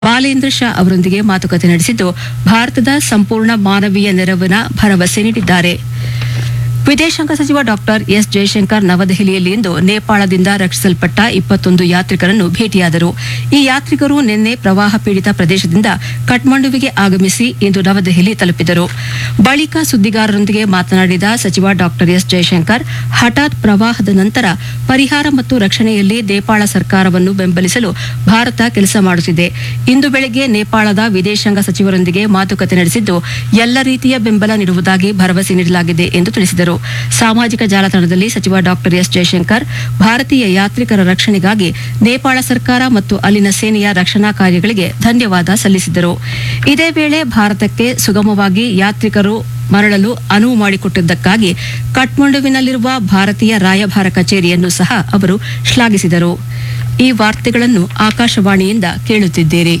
ಬಾಲೇಂದ್ರ ಶಾ ಅವರೊಂದಿಗೆ ಮಾತುಕತೆ ನಡೆಸಿದ್ದು ಭಾರತದ ಸಂಪೂರ್ಣ ಮಾನವೀಯ ನೆರವಿನ ಭರವಸೆ ನೀಡಿದ್ದಾರೆ ವಿದೇಶಾಂಗ ಸಚಿವ ಡಾಕ್ಟರ್ ಎಸ್ ಜಯಶಂಕರ್ ನವದೆಹಲಿಯಲ್ಲಿ ಇಂದು ನೇಪಾಳದಿಂದ ರಕ್ಷಿಸಲ್ಪಟ್ಟ ಇಪ್ಪತ್ತೊಂದು ಯಾತ್ರಿಕರನ್ನು ಭೇಟಿಯಾದರು ಈ ಯಾತ್ರಿಕರು ನಿನ್ನೆ ಪ್ರವಾಹ ಪೀಡಿತ ಪ್ರದೇಶದಿಂದ ಕಠ್ಮಂಡುವಿಗೆ ಆಗಮಿಸಿ ಇಂದು ನವದೆಹಲಿ ತಲುಪಿದರು ಬಳಿಕ ಸುದ್ದಿಗಾರರೊಂದಿಗೆ ಮಾತನಾಡಿದ ಸಚಿವ ಡಾಕ್ಟರ್ ಎಸ್ ಜಯಶಂಕರ್ ಹಠಾತ್ ಪ್ರವಾಹದ ನಂತರ ಪರಿಹಾರ ಮತ್ತು ರಕ್ಷಣೆಯಲ್ಲಿ ನೇಪಾಳ ಸರ್ಕಾರವನ್ನು ಬೆಂಬಲಿಸಲು ಭಾರತ ಕೆಲಸ ಮಾಡುತ್ತಿದೆ ಇಂದು ಬೆಳಗ್ಗೆ ನೇಪಾಳದ ವಿದೇಶಾಂಗ ಸಚಿವರೊಂದಿಗೆ ಮಾತುಕತೆ ನಡೆಸಿದ್ದು ಎಲ್ಲ ರೀತಿಯ ಬೆಂಬಲ ನೀಡುವುದಾಗಿ ಭರವಸೆ ನೀಡಲಾಗಿದೆ ಎಂದು ತಿಳಿಸಿದರು ಸಾಮಾಜಿಕ ಜಾಲತಾಣದಲ್ಲಿ ಸಚಿವ ಡಾಕ್ಟರ್ ಎಸ್ ಜಯಶಂಕರ್ ಭಾರತೀಯ ಯಾತ್ರಿಕರ ರಕ್ಷಣೆಗಾಗಿ ನೇಪಾಳ ಸರ್ಕಾರ ಮತ್ತು ಅಲ್ಲಿನ ಸೇನೆಯ ರಕ್ಷಣಾ ಕಾರ್ಯಗಳಿಗೆ ಧನ್ಯವಾದ ಸಲ್ಲಿಸಿದರು ಇದೇ ವೇಳೆ ಭಾರತಕ್ಕೆ ಸುಗಮವಾಗಿ ಯಾತ್ರಿಕರು ಮರಳಲು ಅನುವು ಮಾಡಿಕೊಟ್ಟಿದ್ದಕ್ಕಾಗಿ ಕಠ್ಮಂಡುವಿನಲ್ಲಿರುವ ಭಾರತೀಯ ರಾಯಭಾರ ಕಚೇರಿಯನ್ನು ಸಹ ಅವರು ಶ್ಲಾಘಿಸಿದರು ಈ ವಾರ್ತೆಗಳನ್ನು ಆಕಾಶವಾಣಿಯಿಂದ ಕೇಳುತ್ತಿದ್ದೀರಿ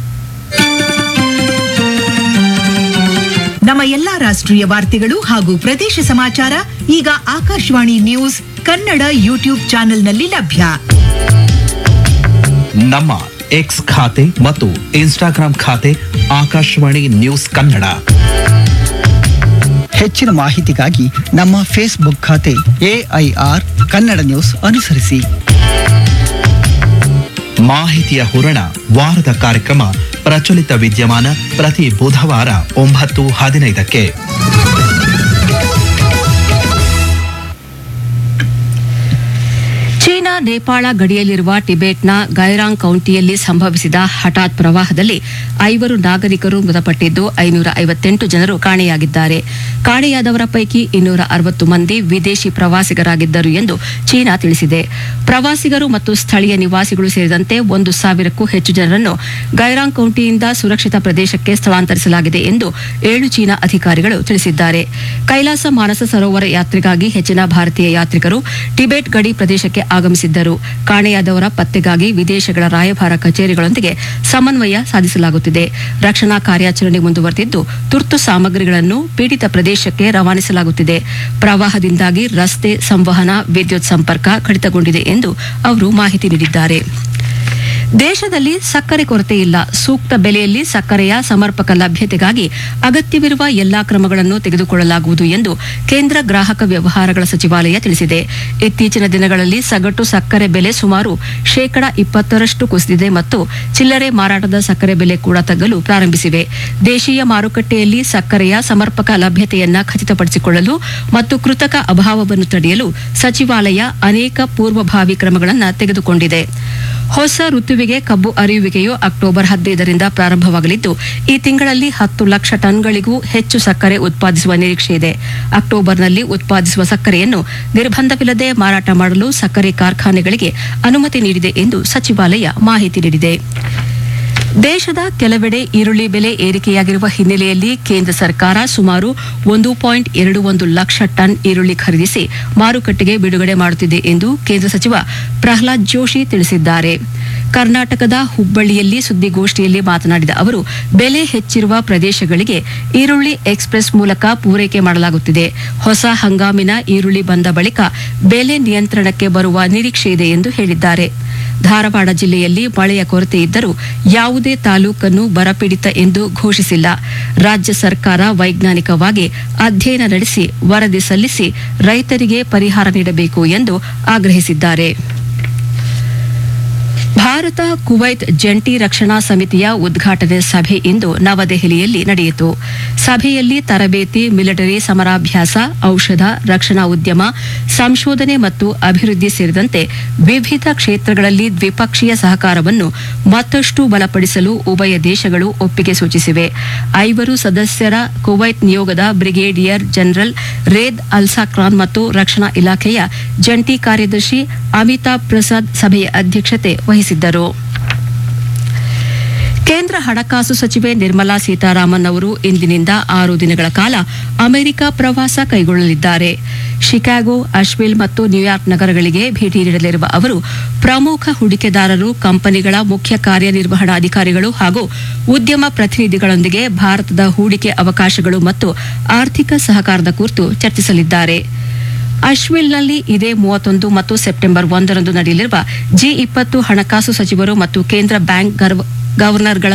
ನಮ್ಮ ಎಲ್ಲಾ ರಾಷ್ಟ್ರೀಯ ವಾರ್ತೆಗಳು ಹಾಗೂ ಪ್ರದೇಶ ಸಮಾಚಾರ ಈಗ ಆಕಾಶವಾಣಿ ನ್ಯೂಸ್ ಕನ್ನಡ ಯೂಟ್ಯೂಬ್ ಚಾನೆಲ್ನಲ್ಲಿ ಲಭ್ಯ ನಮ್ಮ ಎಕ್ಸ್ ಖಾತೆ ಮತ್ತು ಇನ್ಸ್ಟಾಗ್ರಾಂ ಖಾತೆ ಆಕಾಶವಾಣಿ ನ್ಯೂಸ್ ಕನ್ನಡ ಹೆಚ್ಚಿನ ಮಾಹಿತಿಗಾಗಿ ನಮ್ಮ ಫೇಸ್ಬುಕ್ ಖಾತೆ ಎಐಆರ್ ಕನ್ನಡ ನ್ಯೂಸ್ ಅನುಸರಿಸಿ ಮಾಹಿತಿಯ ಹೂರಣ ವಾರದ ಕಾರ್ಯಕ್ರಮ ಪ್ರಚಲಿತ ವಿದ್ಯಮಾನ ಪ್ರತಿ ಬುಧವಾರ ಒಂಬತ್ತು ಹದಿನೈದಕ್ಕೆ ಚೀನಾ ನೇಪಾಳ ಗಡಿಯಲ್ಲಿರುವ ಟಿಬೆಟ್ನ ಗೈರಾಂಗ್ ಕೌಂಟಿಯಲ್ಲಿ ಸಂಭವಿಸಿದ ಹಠಾತ್ ಪ್ರವಾಹದಲ್ಲಿ ಐವರು ನಾಗರಿಕರು ಮೃತಪಟ್ಟಿದ್ದು ಐನೂರ ಐವತ್ತೆಂಟು ಜನರು ಕಾಣೆಯಾಗಿದ್ದಾರೆ ಕಾಣೆಯಾದವರ ಪೈಕಿ ಇನ್ನೂರ ಅರವತ್ತು ಮಂದಿ ವಿದೇಶಿ ಪ್ರವಾಸಿಗರಾಗಿದ್ದರು ಎಂದು ಚೀನಾ ತಿಳಿಸಿದೆ ಪ್ರವಾಸಿಗರು ಮತ್ತು ಸ್ಥಳೀಯ ನಿವಾಸಿಗಳು ಸೇರಿದಂತೆ ಒಂದು ಸಾವಿರಕ್ಕೂ ಹೆಚ್ಚು ಜನರನ್ನು ಗೈರಾಂಗ್ ಕೌಂಟಿಯಿಂದ ಸುರಕ್ಷಿತ ಪ್ರದೇಶಕ್ಕೆ ಸ್ಥಳಾಂತರಿಸಲಾಗಿದೆ ಎಂದು ಏಳು ಚೀನಾ ಅಧಿಕಾರಿಗಳು ತಿಳಿಸಿದ್ದಾರೆ ಕೈಲಾಸ ಮಾನಸ ಸರೋವರ ಯಾತ್ರೆಗಾಗಿ ಹೆಚ್ಚಿನ ಭಾರತೀಯ ಯಾತ್ರಿಕರು ಟಿಬೆಟ್ ಗಡಿ ಪ್ರದೇಶಕ್ಕೆ ಆಗಮಿಸಿದ್ದರು ಕಾಣೆಯಾದವರ ಪತ್ತೆಗಾಗಿ ವಿದೇಶಗಳ ರಾಯಭಾರ ಕಚೇರಿಗಳೊಂದಿಗೆ ಸಮನ್ವಯ ಸಾಧಿಸಲಾಗುತ್ತಿದೆ ರಕ್ಷಣಾ ಕಾರ್ಯಾಚರಣೆ ಮುಂದುವರೆದಿದ್ದು ತುರ್ತು ಸಾಮಗ್ರಿಗಳನ್ನು ಪೀಡಿತ ಪ್ರದೇಶಕ್ಕೆ ರವಾನಿಸಲಾಗುತ್ತಿದೆ ಪ್ರವಾಹದಿಂದಾಗಿ ರಸ್ತೆ ಸಂವಹನ ವಿದ್ಯುತ್ ಸಂಪರ್ಕ ಕಡಿತಗೊಂಡಿದೆ ಎಂದು ಅವರು ಮಾಹಿತಿ ನೀಡಿದ್ದಾರೆ ದೇಶದಲ್ಲಿ ಸಕ್ಕರೆ ಕೊರತೆ ಇಲ್ಲ ಸೂಕ್ತ ಬೆಲೆಯಲ್ಲಿ ಸಕ್ಕರೆಯ ಸಮರ್ಪಕ ಲಭ್ಯತೆಗಾಗಿ ಅಗತ್ಯವಿರುವ ಎಲ್ಲಾ ಕ್ರಮಗಳನ್ನು ತೆಗೆದುಕೊಳ್ಳಲಾಗುವುದು ಎಂದು ಕೇಂದ್ರ ಗ್ರಾಹಕ ವ್ಯವಹಾರಗಳ ಸಚಿವಾಲಯ ತಿಳಿಸಿದೆ ಇತ್ತೀಚಿನ ದಿನಗಳಲ್ಲಿ ಸಗಟು ಸಕ್ಕರೆ ಬೆಲೆ ಸುಮಾರು ಶೇಕಡ ಇಪ್ಪತ್ತರಷ್ಟು ಕುಸಿದಿದೆ ಮತ್ತು ಚಿಲ್ಲರೆ ಮಾರಾಟದ ಸಕ್ಕರೆ ಬೆಲೆ ಕೂಡ ತಗ್ಗಲು ಪ್ರಾರಂಭಿಸಿವೆ ದೇಶೀಯ ಮಾರುಕಟ್ಟೆಯಲ್ಲಿ ಸಕ್ಕರೆಯ ಸಮರ್ಪಕ ಲಭ್ಯತೆಯನ್ನ ಖಚಿತಪಡಿಸಿಕೊಳ್ಳಲು ಮತ್ತು ಕೃತಕ ಅಭಾವವನ್ನು ತಡೆಯಲು ಸಚಿವಾಲಯ ಅನೇಕ ಪೂರ್ವಭಾವಿ ಕ್ರಮಗಳನ್ನು ತೆಗೆದುಕೊಂಡಿದೆ ಹೊಸ ಋತುವಿಗೆ ಕಬ್ಬು ಅರಿಯುವಿಕೆಯು ಅಕ್ಟೋಬರ್ ಹದಿನೈದರಿಂದ ಪ್ರಾರಂಭವಾಗಲಿದ್ದು ಈ ತಿಂಗಳಲ್ಲಿ ಹತ್ತು ಲಕ್ಷ ಟನ್ಗಳಿಗೂ ಹೆಚ್ಚು ಸಕ್ಕರೆ ಉತ್ಪಾದಿಸುವ ನಿರೀಕ್ಷೆ ಇದೆ ಅಕ್ಟೋಬರ್ನಲ್ಲಿ ಉತ್ಪಾದಿಸುವ ಸಕ್ಕರೆಯನ್ನು ನಿರ್ಬಂಧವಿಲ್ಲದೆ ಮಾರಾಟ ಮಾಡಲು ಸಕ್ಕರೆ ಕಾರ್ಖಾನೆಗಳಿಗೆ ಅನುಮತಿ ನೀಡಿದೆ ಎಂದು ಸಚಿವಾಲಯ ಮಾಹಿತಿ ನೀಡಿದೆ ದೇಶದ ಕೆಲವೆಡೆ ಈರುಳ್ಳಿ ಬೆಲೆ ಏರಿಕೆಯಾಗಿರುವ ಹಿನ್ನೆಲೆಯಲ್ಲಿ ಕೇಂದ್ರ ಸರ್ಕಾರ ಸುಮಾರು ಒಂದು ಪಾಯಿಂಟ್ ಎರಡು ಒಂದು ಲಕ್ಷ ಟನ್ ಈರುಳ್ಳಿ ಖರೀದಿಸಿ ಮಾರುಕಟ್ಟೆಗೆ ಬಿಡುಗಡೆ ಮಾಡುತ್ತಿದೆ ಎಂದು ಕೇಂದ್ರ ಸಚಿವ ಪ್ರಹ್ಲಾದ್ ಜೋಶಿ ತಿಳಿಸಿದ್ದಾರೆ ಕರ್ನಾಟಕದ ಹುಬ್ಬಳ್ಳಿಯಲ್ಲಿ ಸುದ್ದಿಗೋಷ್ಠಿಯಲ್ಲಿ ಮಾತನಾಡಿದ ಅವರು ಬೆಲೆ ಹೆಚ್ಚಿರುವ ಪ್ರದೇಶಗಳಿಗೆ ಈರುಳ್ಳಿ ಎಕ್ಸ್ಪ್ರೆಸ್ ಮೂಲಕ ಪೂರೈಕೆ ಮಾಡಲಾಗುತ್ತಿದೆ ಹೊಸ ಹಂಗಾಮಿನ ಈರುಳ್ಳಿ ಬಂದ ಬಳಿಕ ಬೆಲೆ ನಿಯಂತ್ರಣಕ್ಕೆ ಬರುವ ನಿರೀಕ್ಷೆ ಇದೆ ಎಂದು ಹೇಳಿದ್ದಾರೆ ಧಾರವಾಡ ಜಿಲ್ಲೆಯಲ್ಲಿ ಮಳೆಯ ಕೊರತೆ ಇದ್ದರೂ ಯಾವುದೇ ತಾಲೂಕನ್ನು ಬರಪೀಡಿತ ಎಂದು ಘೋಷಿಸಿಲ್ಲ ರಾಜ್ಯ ಸರ್ಕಾರ ವೈಜ್ಞಾನಿಕವಾಗಿ ಅಧ್ಯಯನ ನಡೆಸಿ ವರದಿ ಸಲ್ಲಿಸಿ ರೈತರಿಗೆ ಪರಿಹಾರ ನೀಡಬೇಕು ಎಂದು ಆಗ್ರಹಿಸಿದ್ದಾರೆ ಭಾರತ ಕುವೈತ್ ಜಂಟಿ ರಕ್ಷಣಾ ಸಮಿತಿಯ ಉದ್ಘಾಟನೆ ಸಭೆ ಇಂದು ನವದೆಹಲಿಯಲ್ಲಿ ನಡೆಯಿತು ಸಭೆಯಲ್ಲಿ ತರಬೇತಿ ಮಿಲಿಟರಿ ಸಮರಾಭ್ಯಾಸ ಔಷಧ ರಕ್ಷಣಾ ಉದ್ಯಮ ಸಂಶೋಧನೆ ಮತ್ತು ಅಭಿವೃದ್ಧಿ ಸೇರಿದಂತೆ ವಿವಿಧ ಕ್ಷೇತ್ರಗಳಲ್ಲಿ ದ್ವಿಪಕ್ಷೀಯ ಸಹಕಾರವನ್ನು ಮತ್ತಷ್ಟು ಬಲಪಡಿಸಲು ಉಭಯ ದೇಶಗಳು ಒಪ್ಪಿಗೆ ಸೂಚಿಸಿವೆ ಐವರು ಸದಸ್ಯರ ಕುವೈತ್ ನಿಯೋಗದ ಬ್ರಿಗೇಡಿಯರ್ ಜನರಲ್ ರೇದ್ ಅಲ್ಸಾಕ್ರಾನ್ ಮತ್ತು ರಕ್ಷಣಾ ಇಲಾಖೆಯ ಜಂಟಿ ಕಾರ್ಯದರ್ಶಿ ಅಮಿತಾಬ್ ಪ್ರಸಾದ್ ಸಭೆಯ ಅಧ್ಯಕ್ಷತೆ ವಹಿಸಿದ್ದರು ಕೇಂದ್ರ ಹಣಕಾಸು ಸಚಿವೆ ನಿರ್ಮಲಾ ಸೀತಾರಾಮನ್ ಅವರು ಇಂದಿನಿಂದ ಆರು ದಿನಗಳ ಕಾಲ ಅಮೆರಿಕ ಪ್ರವಾಸ ಕೈಗೊಳ್ಳಲಿದ್ದಾರೆ ಶಿಕಾಗೋ ಅಶ್ವಿಲ್ ಮತ್ತು ನ್ಯೂಯಾರ್ಕ್ ನಗರಗಳಿಗೆ ಭೇಟಿ ನೀಡಲಿರುವ ಅವರು ಪ್ರಮುಖ ಹೂಡಿಕೆದಾರರು ಕಂಪನಿಗಳ ಮುಖ್ಯ ಕಾರ್ಯನಿರ್ವಹಣಾಧಿಕಾರಿಗಳು ಹಾಗೂ ಉದ್ಯಮ ಪ್ರತಿನಿಧಿಗಳೊಂದಿಗೆ ಭಾರತದ ಹೂಡಿಕೆ ಅವಕಾಶಗಳು ಮತ್ತು ಆರ್ಥಿಕ ಸಹಕಾರದ ಕುರಿತು ಚರ್ಚಿಸಲಿದ್ದಾರೆ ಅಶ್ವಿಲ್ನಲ್ಲಿ ಇದೇ ಮೂವತ್ತೊಂದು ಮತ್ತು ಸೆಪ್ಟೆಂಬರ್ ಒಂದರಂದು ನಡೆಯಲಿರುವ ಜಿ ಇಪ್ಪತ್ತು ಹಣಕಾಸು ಸಚಿವರು ಮತ್ತು ಕೇಂದ್ರ ಬ್ಯಾಂಕ್ ಗರ್ವ- ಗವರ್ನರ್ಗಳ